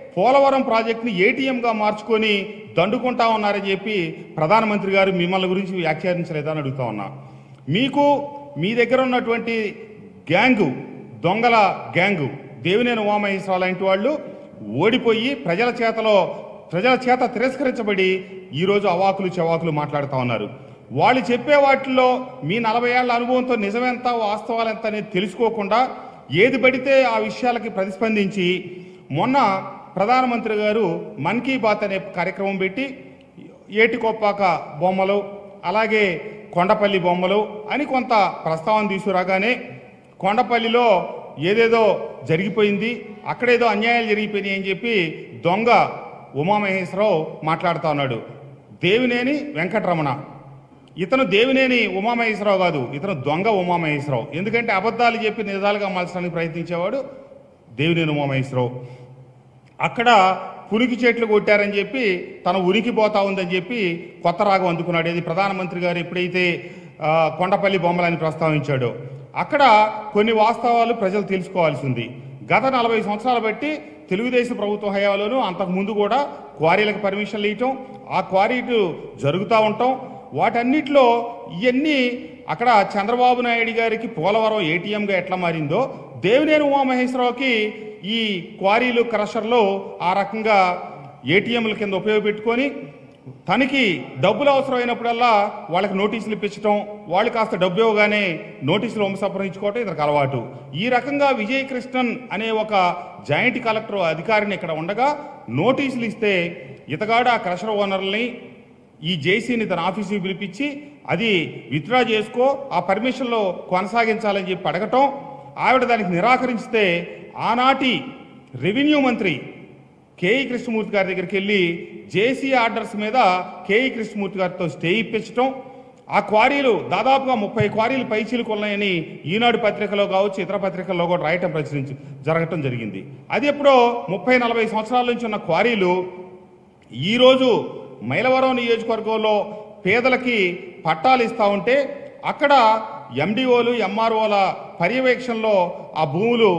పోలవరం ప్రాజెక్టుని ఏటీఎంగా మార్చుకొని దండుకుంటా ఉన్నారని చెప్పి ప్రధానమంత్రి గారు మిమ్మల్ని గురించి వ్యాఖ్యానించలేదని అడుగుతా ఉన్నా మీకు మీ దగ్గర ఉన్నటువంటి గ్యాంగు దొంగల గ్యాంగు దేవినేని ఉమామహేశ్వరరావు లాంటి వాళ్ళు ఓడిపోయి ప్రజల చేతలో ప్రజల చేత తిరస్కరించబడి ఈరోజు అవాకులు చెవాకులు మాట్లాడుతూ ఉన్నారు వాళ్ళు చెప్పే వాటిల్లో మీ నలభై ఏళ్ల అనుభవంతో నిజమెంత వాస్తవాలెంత అనేది తెలుసుకోకుండా ఏది పడితే ఆ విషయాలకి ప్రతిస్పందించి మొన్న ప్రధానమంత్రి గారు మన్ కీ బాత్ అనే కార్యక్రమం పెట్టి ఏటికొప్పాక బొమ్మలు అలాగే కొండపల్లి బొమ్మలు అని కొంత ప్రస్తావన తీసుకురాగానే కొండపల్లిలో ఏదేదో జరిగిపోయింది అక్కడేదో అన్యాయాలు జరిగిపోయినాయి అని చెప్పి దొంగ ఉమామహేశ్వరరావు మాట్లాడుతా ఉన్నాడు దేవినేని వెంకటరమణ ఇతను దేవినేని ఉమామహేశ్వరరావు కాదు ఇతను దొంగ ఉమామహేశ్వరరావు ఎందుకంటే అబద్ధాలు చెప్పి నిజాలుగా మలచడానికి ప్రయత్నించేవాడు దేవినేని ఉమామహేశ్వరరావు అక్కడ పునికి చెట్లు కొట్టారని చెప్పి తన ఉనికి పోతా ఉందని చెప్పి కొత్త రాగం అందుకున్నాడు ఇది ప్రధానమంత్రి గారు ఎప్పుడైతే ఆ, కొండపల్లి బొమ్మలని ప్రస్తావించాడో అక్కడ కొన్ని వాస్తవాలు ప్రజలు తెలుసుకోవాల్సి ఉంది గత నలభై సంవత్సరాలు బట్టి తెలుగుదేశం ప్రభుత్వ హయాంలోనూ అంతకు ముందు కూడా క్వారీలకు పర్మిషన్లు ఇవ్వటం ఆ క్వారీలు జరుగుతూ ఉండటం వాటన్నిటిలో ఇవన్నీ అక్కడ చంద్రబాబు నాయుడు గారికి పోలవరం ఏటీఎంగా ఎట్లా మారిందో దేవినేని ఉమామహేశ్వరరావుకి ఈ క్వారీలు క్రషర్లు ఆ రకంగా ఏటీఎంల కింద ఉపయోగపెట్టుకొని తనకి డబ్బులు అవసరమైనప్పుడల్లా వాళ్ళకి నోటీసులు ఇప్పించడం వాళ్ళు కాస్త డబ్బు ఇవ్వగానే నోటీసులు ఉపసంహరించుకోవటం ఇతనికి అలవాటు ఈ రకంగా విజయ్ కృష్ణన్ అనే ఒక జాయింట్ కలెక్టర్ అధికారిని ఇక్కడ ఉండగా నోటీసులు ఇస్తే ఇతగాడు ఆ క్రషర్ ఓనర్ని ఈ జేసీని తన ఆఫీసుకి పిలిపించి అది విత్డ్రా చేసుకో ఆ పర్మిషన్లో కొనసాగించాలని చెప్పి అడగటం ఆవిడ దానికి నిరాకరిస్తే ఆనాటి రెవెన్యూ మంత్రి కేఈ కృష్ణమూర్తి గారి దగ్గరికి వెళ్ళి జేసీ ఆర్డర్స్ మీద కేఈ కృష్ణమూర్తి గారితో స్టే ఇప్పించటం ఆ క్వారీలు దాదాపుగా ముప్పై క్వారీలు పైచీలకు ఉన్నాయని ఈనాడు పత్రికలో కావచ్చు ఇతర పత్రికల్లో కూడా రాయటం ప్రచురించి జరగటం జరిగింది అది ఎప్పుడో ముప్పై నలభై సంవత్సరాల నుంచి ఉన్న క్వారీలు ఈరోజు మైలవరం నియోజకవర్గంలో పేదలకి పట్టాలు ఇస్తా ఉంటే అక్కడ ఎండిఓలు ఎంఆర్ఓల పర్యవేక్షణలో ఆ భూములు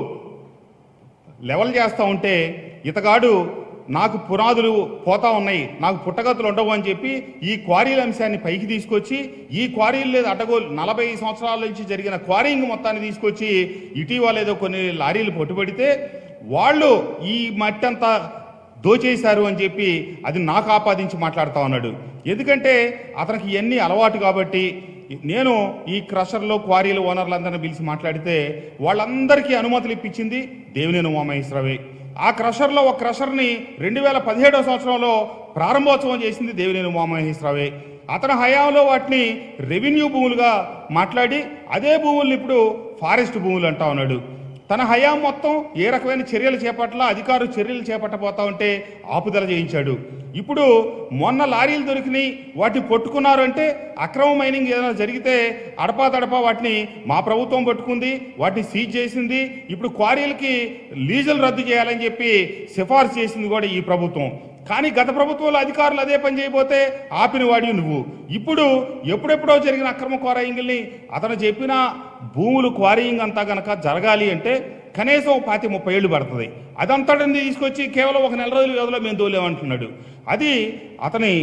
లెవెల్ చేస్తూ ఉంటే ఇతగాడు నాకు పునాదులు పోతా ఉన్నాయి నాకు పుట్టగతులు ఉండవు అని చెప్పి ఈ క్వారీల అంశాన్ని పైకి తీసుకొచ్చి ఈ క్వారీలు లేదు అడ్డగోలు నలభై సంవత్సరాల నుంచి జరిగిన క్వారీయింగ్ మొత్తాన్ని తీసుకొచ్చి ఇటీవల ఏదో కొన్ని లారీలు పట్టుబడితే వాళ్ళు ఈ మట్టి అంతా దోచేశారు అని చెప్పి అది నాకు ఆపాదించి మాట్లాడుతా ఉన్నాడు ఎందుకంటే అతనికి ఇవన్నీ అలవాటు కాబట్టి నేను ఈ క్రషర్లో క్వారీలు ఓనర్లందరినీ పిలిచి మాట్లాడితే వాళ్ళందరికీ అనుమతులు ఇప్పించింది దేవినేని ఉమామహేశ్వరవే ఆ క్రషర్లో ఒక క్రషర్ని రెండు వేల పదిహేడో సంవత్సరంలో ప్రారంభోత్సవం చేసింది దేవినేని ఉమామహేశ్వరవే అతని హయాంలో వాటిని రెవెన్యూ భూములుగా మాట్లాడి అదే భూముల్ని ఇప్పుడు ఫారెస్ట్ భూములు అంటా ఉన్నాడు తన హయాం మొత్తం ఏ రకమైన చర్యలు చేపట్టాలా అధికారులు చర్యలు చేపట్టబోతా ఉంటే ఆపుదల చేయించాడు ఇప్పుడు మొన్న లారీలు దొరికినాయి వాటిని పట్టుకున్నారు అంటే అక్రమ మైనింగ్ ఏదైనా జరిగితే అడపా తడపా వాటిని మా ప్రభుత్వం పట్టుకుంది వాటిని సీజ్ చేసింది ఇప్పుడు క్వారీలకి లీజులు రద్దు చేయాలని చెప్పి సిఫార్సు చేసింది కూడా ఈ ప్రభుత్వం కానీ గత ప్రభుత్వంలో అధికారులు అదే పని చేయబోతే ఆపిన వాడి నువ్వు ఇప్పుడు ఎప్పుడెప్పుడో జరిగిన అక్రమ క్వారయింగ్ని అతను చెప్పిన భూములు క్వారయింగ్ అంతా గనక జరగాలి అంటే కనీసం పాతి ముప్పై ఏళ్ళు పడుతుంది అదంతటిని తీసుకొచ్చి కేవలం ఒక నెల రోజుల వ్యవధిలో మేము దోలేమంటున్నాడు అది అతని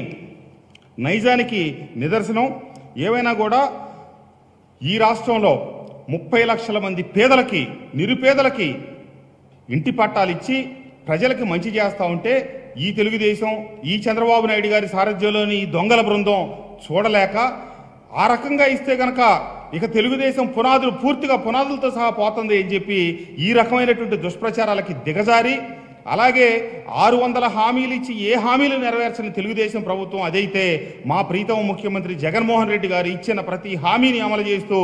నైజానికి నిదర్శనం ఏవైనా కూడా ఈ రాష్ట్రంలో ముప్పై లక్షల మంది పేదలకి నిరుపేదలకి ఇంటి పట్టాలు ఇచ్చి ప్రజలకి మంచి చేస్తా ఉంటే ఈ తెలుగుదేశం ఈ చంద్రబాబు నాయుడు గారి సారథ్యంలోని ఈ దొంగల బృందం చూడలేక ఆ రకంగా ఇస్తే గనక ఇక తెలుగుదేశం పునాదులు పూర్తిగా పునాదులతో సహా పోతుంది అని చెప్పి ఈ రకమైనటువంటి దుష్ప్రచారాలకి దిగజారి అలాగే ఆరు వందల హామీలు ఇచ్చి ఏ హామీలు నెరవేర్చని తెలుగుదేశం ప్రభుత్వం అదైతే మా ప్రీతమ ముఖ్యమంత్రి జగన్మోహన్ రెడ్డి గారు ఇచ్చిన ప్రతి హామీని అమలు చేస్తూ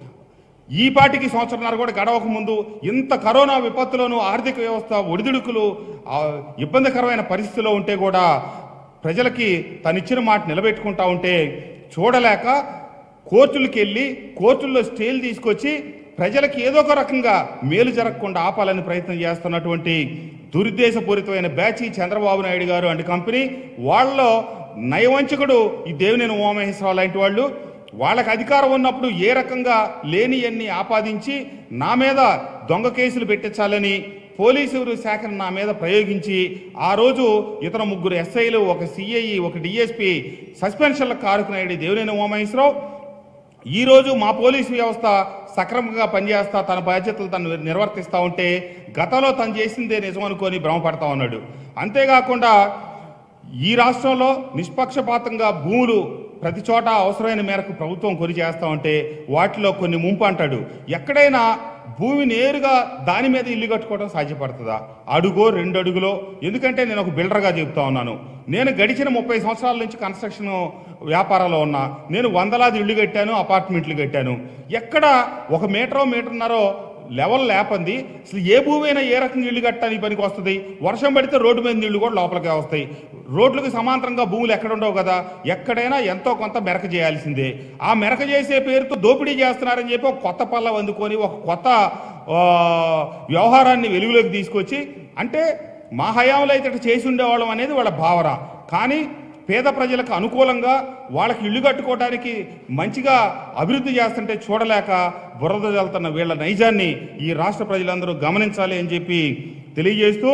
ఈ పాటికి సంవత్సరంన్నర కూడా గడవక ముందు ఇంత కరోనా విపత్తులోనూ ఆర్థిక వ్యవస్థ ఒడిదుడుకులు ఆ, ఇబ్బందికరమైన పరిస్థితిలో ఉంటే కూడా ప్రజలకి తనిచ్చిన మాట నిలబెట్టుకుంటా ఉంటే చూడలేక కోర్టులకు వెళ్ళి కోర్టుల్లో స్టేలు తీసుకొచ్చి ప్రజలకి ఏదో ఒక రకంగా మేలు జరగకుండా ఆపాలని ప్రయత్నం చేస్తున్నటువంటి దురుద్దేశపూరితమైన బ్యాచ్ ఈ చంద్రబాబు నాయుడు గారు అండ్ కంపెనీ వాళ్ళలో నయవంచకుడు ఈ దేవినేని ఉమామహేశ్వరరావు లాంటి వాళ్ళు వాళ్ళకి అధికారం ఉన్నప్పుడు ఏ రకంగా లేని అన్ని ఆపాదించి నా మీద దొంగ కేసులు పెట్టించాలని పోలీసు శాఖను నా మీద ప్రయోగించి ఆ రోజు ఇతను ముగ్గురు ఎస్ఐలు ఒక సిఐ ఒక డిఎస్పి సస్పెన్షన్లకు కారుకున్నాడు దేవినేని ఉమామహేశ్వరరావు ఈ రోజు మా పోలీసు వ్యవస్థ సక్రమంగా పనిచేస్తా తన బాధ్యతలు తను నిర్వర్తిస్తూ ఉంటే గతంలో తను చేసిందే నిజం అనుకొని భ్రమపడతా ఉన్నాడు అంతేకాకుండా ఈ రాష్ట్రంలో నిష్పక్షపాతంగా భూములు ప్రతి చోట అవసరమైన మేరకు ప్రభుత్వం కొని చేస్తా ఉంటే వాటిలో కొన్ని ముంపు అంటాడు ఎక్కడైనా భూమి నేరుగా దాని మీద ఇల్లు కట్టుకోవడం సాధ్యపడుతుందా అడుగో రెండు అడుగులో ఎందుకంటే నేను ఒక బిల్డర్గా చెప్తా ఉన్నాను నేను గడిచిన ముప్పై సంవత్సరాల నుంచి కన్స్ట్రక్షన్ వ్యాపారంలో ఉన్నా నేను వందలాది ఇళ్ళు కట్టాను అపార్ట్మెంట్లు కట్టాను ఎక్కడ ఒక మీటరో మీటర్న్నరో లెవెల్ లేపంది అసలు ఏ భూమి అయినా ఏ రకంగా ఇల్లు కట్టడానికి పనికి వస్తుంది వర్షం పడితే రోడ్డు మీద నీళ్లు కూడా లోపలికి వస్తాయి రోడ్లకు సమాంతరంగా భూములు ఎక్కడ ఉండవు కదా ఎక్కడైనా ఎంతో కొంత మెరక చేయాల్సిందే ఆ మెరక చేసే పేరుతో దోపిడీ చేస్తున్నారని చెప్పి ఒక కొత్త పల్ల అందుకొని ఒక కొత్త ఆ, వ్యవహారాన్ని వెలుగులోకి తీసుకొచ్చి అంటే మా హయాంలో అయితే ఇట్లా చేసి ఉండేవాళ్ళం అనేది వాళ్ళ భావన కానీ పేద ప్రజలకు అనుకూలంగా వాళ్ళకి ఇల్లు కట్టుకోవడానికి మంచిగా అభివృద్ధి చేస్తుంటే చూడలేక బురద జల్లుతున్న వీళ్ళ నైజాన్ని ఈ రాష్ట్ర ప్రజలందరూ గమనించాలి అని చెప్పి తెలియజేస్తూ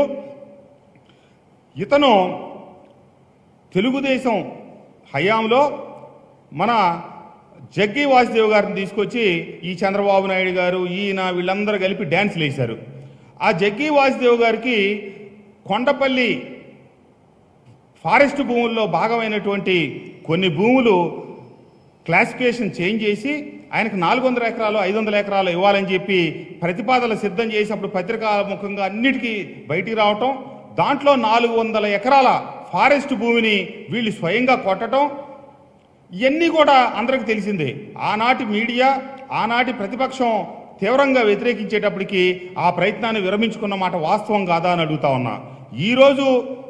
ఇతను తెలుగుదేశం హయాంలో మన జగ్గి వాసుదేవ్ గారిని తీసుకొచ్చి ఈ చంద్రబాబు నాయుడు గారు ఈయన వీళ్ళందరూ కలిపి డ్యాన్స్లు వేశారు ఆ జగ్గి వాసుదేవ్ గారికి కొండపల్లి ఫారెస్ట్ భూముల్లో భాగమైనటువంటి కొన్ని భూములు క్లాసిఫికేషన్ చేంజ్ చేసి ఆయనకు నాలుగు వందల ఎకరాలు ఐదు వందల ఎకరాలు ఇవ్వాలని చెప్పి ప్రతిపాదనలు సిద్ధం చేసి అప్పుడు పత్రికాముఖంగా అన్నిటికీ బయటికి రావటం దాంట్లో నాలుగు వందల ఎకరాల ఫారెస్ట్ భూమిని వీళ్ళు స్వయంగా కొట్టడం ఇవన్నీ కూడా అందరికి తెలిసిందే ఆనాటి మీడియా ఆనాటి ప్రతిపక్షం తీవ్రంగా వ్యతిరేకించేటప్పటికి ఆ ప్రయత్నాన్ని విరమించుకున్న మాట వాస్తవం కాదా అని అడుగుతా ఉన్నా ఈరోజు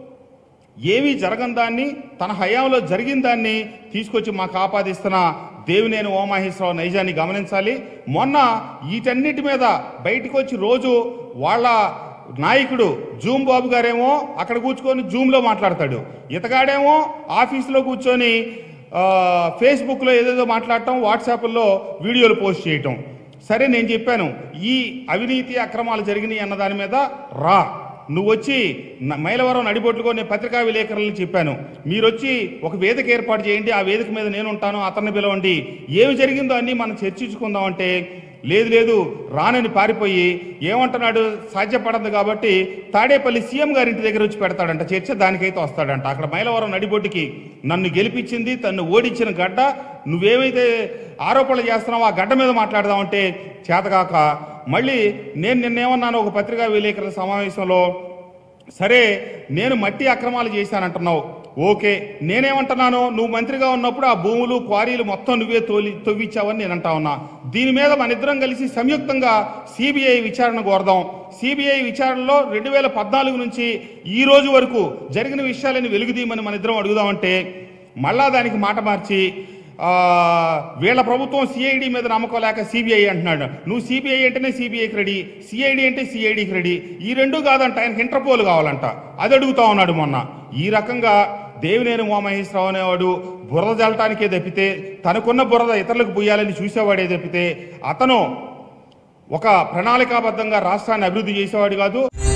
ఏమీ జరగని దాన్ని తన హయాంలో జరిగిన దాన్ని తీసుకొచ్చి మాకు ఆపాదిస్తున్న దేవినేని ఓమాహేశ్వరరావు నైజాన్ని గమనించాలి మొన్న వీటన్నిటి మీద బయటకు వచ్చి రోజు వాళ్ళ నాయకుడు జూమ్ బాబు గారేమో అక్కడ కూర్చుకొని జూమ్లో మాట్లాడతాడు ఇతగాడేమో ఆఫీసులో కూర్చొని ఆ, ఫేస్బుక్లో ఏదేదో మాట్లాడటం వాట్సాప్లో వీడియోలు పోస్ట్ చేయటం సరే నేను చెప్పాను ఈ అవినీతి అక్రమాలు జరిగినాయి అన్న దాని మీద రా నువ్వు వచ్చి న- మైలవరం నడిబొట్టుకో నేను పత్రికా విలేకరులను చెప్పాను మీరు వచ్చి ఒక వేదిక ఏర్పాటు చేయండి ఆ వేదిక మీద నేను ఉంటాను అతన్ని పిలవండి ఏమి జరిగిందో అన్ని మనం చర్చించుకుందాం అంటే లేదు లేదు రానని పారిపోయి ఏమంటున్నాడు సాధ్యపడదు కాబట్టి తాడేపల్లి సీఎం గారింటి దగ్గర వచ్చి పెడతాడంట చర్చ దానికైతే వస్తాడంట అక్కడ మైలవరం నడిబొడ్డుకి నన్ను గెలిపించింది తన్ను ఓడించిన గడ్డ నువ్వేమైతే ఆరోపణలు చేస్తున్నావో ఆ గడ్డ మీద మాట్లాడదామంటే చేతకాక మళ్ళీ నేను నిన్నేమన్నాను ఒక పత్రికా విలేకరుల సమావేశంలో సరే నేను మట్టి అక్రమాలు చేశానంటున్నావు ఓకే నేనేమంటున్నాను నువ్వు మంత్రిగా ఉన్నప్పుడు ఆ భూములు క్వారీలు మొత్తం నువ్వే తోలి తవ్వించావని నేను అంటా ఉన్నా దీని మీద మన ఇద్దరం కలిసి సంయుక్తంగా సిబిఐ విచారణ కోరదాం సిబిఐ విచారణలో రెండు వేల పద్నాలుగు నుంచి ఈ రోజు వరకు జరిగిన విషయాలని వెలుగుదీయమని మన ఇద్దరం అడుగుదామంటే మళ్ళా దానికి మాట మార్చి ఆ, వీళ్ళ ప్రభుత్వం సిఐడి మీద నమ్మకం లేక సిబిఐ అంటున్నాడు నువ్వు సిబిఐ అంటేనే సిబిఐకి రెడీ సిఐడి అంటే సిఐడికి రెడీ ఈ రెండు కాదంట ఆయనకి ఇంటర్పోల్ కావాలంట అది అడుగుతా ఉన్నాడు మొన్న ఈ రకంగా దేవినేని ఉమామహేశ్వరరావు అనేవాడు బురద జల్లటానికే తప్పితే తనకున్న బురద ఇతరులకు పుయ్యాలని చూసేవాడే తప్పితే అతను ఒక ప్రణాళికాబద్ధంగా రాష్ట్రాన్ని అభివృద్ధి చేసేవాడు కాదు